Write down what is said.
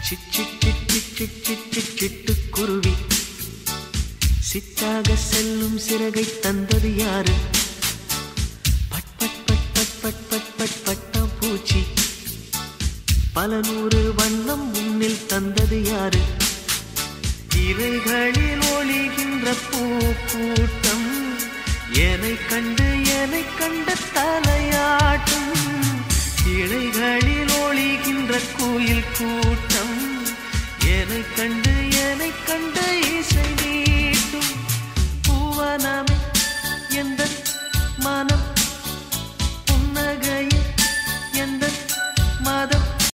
சிச்சு சிச்சு சிச்சு சிட்டுக்குருவி சித்தாக செல்லும் சிறகை தந்தது யாரு பட் பட் பட் பட் பட் பட் பட் பட்டாம் பூச்சி பல நூறு வண்ணம் முன்னில் தந்தது யாரு இலைகளில் ஒளிகின்ற பூ கூட்டம் என்னை கண்டு என்னை கண்ட தலையாட்டும் இலைகளில் ஒளிகின்ற கோயில் கூட்டம் என்னை கண்டு என்னை கண்ட இசை நீட்டும் பூவனமே எந்த மனம் புன்னகையில் எந்த மதம்